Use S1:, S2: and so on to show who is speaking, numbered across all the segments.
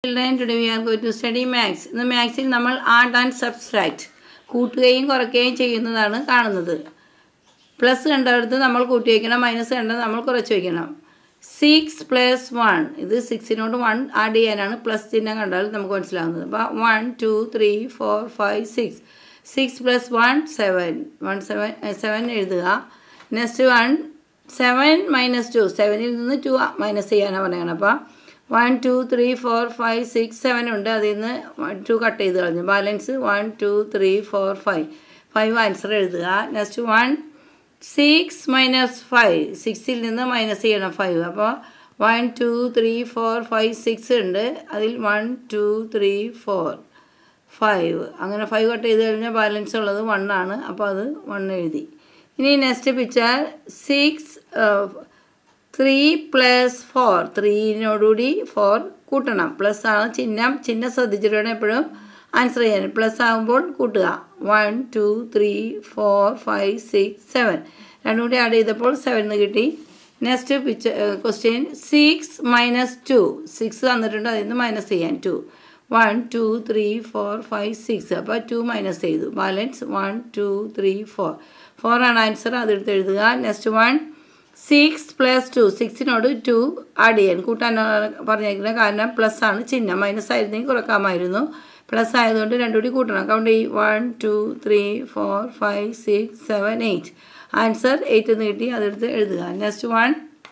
S1: Children, today we are going to study maths. ഇന്ന് മാത്സിൽ നമ്മൾ add and subtract കൂട്ടുകയും കുറയ്ക്കുകയും ചെയ്യുന്നതാണ് കാണുന്നത് പ്ലസ് കണ്ടടുത്ത് നമ്മൾ കൂട്ടി വയ്ക്കണം മൈനസ് കണ്ടത് നമ്മൾ കുറച്ച് വയ്ക്കണം സിക്സ് പ്ലസ് വൺ ഇത് സിക്സിനോട് വൺ ആഡ് ചെയ്യാനാണ് പ്ലസ് ചിഹ്നം കണ്ടാൽ നമുക്ക് മനസ്സിലാവുന്നത് അപ്പോൾ one two three four five six six plus one seven one seven seven എഴുതുക next one seven minus two സെവനിൽ നിന്ന് ടു മൈനസ് ചെയ്യാനാണ് പറയുന്നത് അപ്പോൾ one two three four five six seven ഉണ്ട് അതിൽ നിന്ന് ടു കട്ട് ചെയ്ത് കളഞ്ഞു balance one two three four five five answer എഴുതുക next one six minus five സിക്സിൽ നിന്ന് മൈനസ് ചെയ്യണം ഫൈവ് അപ്പോൾ one two three four five six ഉണ്ട് അതിൽ one two three four five അങ്ങനെ ഫൈവ് കട്ട് ചെയ്ത് കഴിഞ്ഞാൽ ബാലൻസ് ഉള്ളത് വൺ ആണ് അപ്പോൾ അത് വൺ എഴുതി ഇനി next picture six three plus four ത്രീനോടുകൂടി ഫോർ കൂട്ടണം പ്ലസ് ആണ് ചിഹ്നം ചിഹ്നം ശ്രദ്ധിച്ചിട്ട് വേണം എപ്പോഴും ആൻസർ ചെയ്യാൻ പ്ലസ് ആകുമ്പോൾ കൂട്ടുക one two three four five six seven രണ്ടും കൂടി ആഡ് ചെയ്തപ്പോൾ സെവൻ എന്ന് കിട്ടി next picture question six minus two six തന്നിട്ടുണ്ട് അതിൽ നിന്ന് മൈനസ് ചെയ്യാൻ two one two three four five six അപ്പോൾ ടു മൈനസ് ചെയ്തു balance one two three four four ആണ് ആൻസർ അതെടുത്ത് എഴുതുക next one six plus two സിക്സിനോട് ടു ആഡ് ചെയ്യാൻ കൂട്ടാൻ പറഞ്ഞേക്കുന്നത് കാരണം പ്ലസ് ആണ് ചിഹ്നം മൈനസ് ആയിരുന്നെങ്കിൽ കുറക്കാമായിരുന്നു പ്ലസ് ആയതുകൊണ്ട് രണ്ടും കൂടി കൂട്ടണം കൗണ്ട് ചെയ്യും one two three four five six seven eight answer eight എന്ന് കിട്ടി അതെടുത്ത് എഴുതുക next one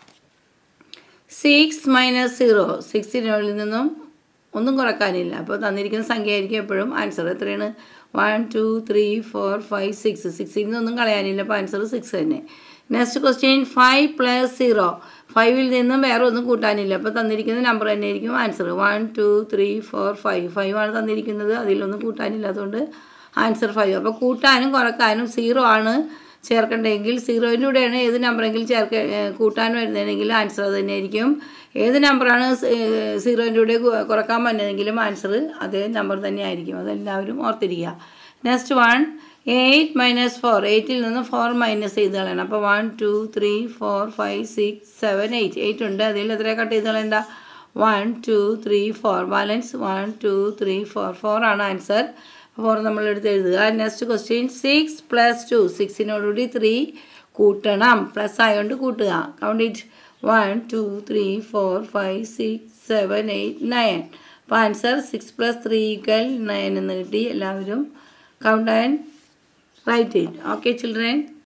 S1: six minus zero സിക്സിനുള്ളിൽ നിന്നും ഒന്നും കുറക്കാനില്ല അപ്പോൾ തന്നിരിക്കുന്ന സംഖ്യ ആയിരിക്കും എപ്പോഴും ആൻസർ എത്രയാണ് one two three four five six സിക്സിൽ നിന്നൊന്നും കളയാനില്ല അപ്പോൾ ആൻസർ സിക്സ് തന്നെ next question five plus zero ഫൈവിൽ നിന്നും വേറെ ഒന്നും കൂട്ടാനില്ല അപ്പോൾ തന്നിരിക്കുന്ന നമ്പർ തന്നെ ആയിരിക്കും answer one two three four five five ആണ് തന്നിരിക്കുന്നത് അതിലൊന്നും കൂട്ടാനില്ല അതുകൊണ്ട് ആൻസർ ഫൈവ് അപ്പോൾ കൂട്ടാനും കുറക്കാനും സീറോ ആണ് ചേർക്കേണ്ടതെങ്കിൽ സീറോയിൻ്റെ കൂടെയാണ് ഏത് നമ്പറെങ്കിലും ചേർക്ക കൂട്ടാൻ വരുന്നതെങ്കിൽ ആൻസർ അത് തന്നെയായിരിക്കും ഏത് നമ്പറാണ് സീറോയിൻ്റെ കൂടെ കുറക്കാൻ പറ്റുന്നതെങ്കിലും ആൻസർ അതേ നമ്പർ തന്നെ ആയിരിക്കും അതെല്ലാവരും ഓർത്തിരിക്കുക next one eight minus four എയ്റ്റിൽ നിന്ന് ഫോർ മൈനസ് ചെയ്ത് കളയണം അപ്പോൾ one two three four five six seven eight eight ഉണ്ട് അതിൽ എത്ര കട്ട് ചെയ്ത് കളയണ്ട one two three four balance one two three four four ആണ് ആൻസർ ഫോർ നമ്മൾ എടുത്ത് എഴുതുക next question six plus two സിക്സിനോടുകൂടി ത്രീ കൂട്ടണം പ്ലസ് ആയതുകൊണ്ട് കൂട്ടുക count it one two three four five six seven eight nine അപ്പോൾ answer six plus three equal nine എന്ന് കിട്ടി എല്ലാവരും count and write it okay children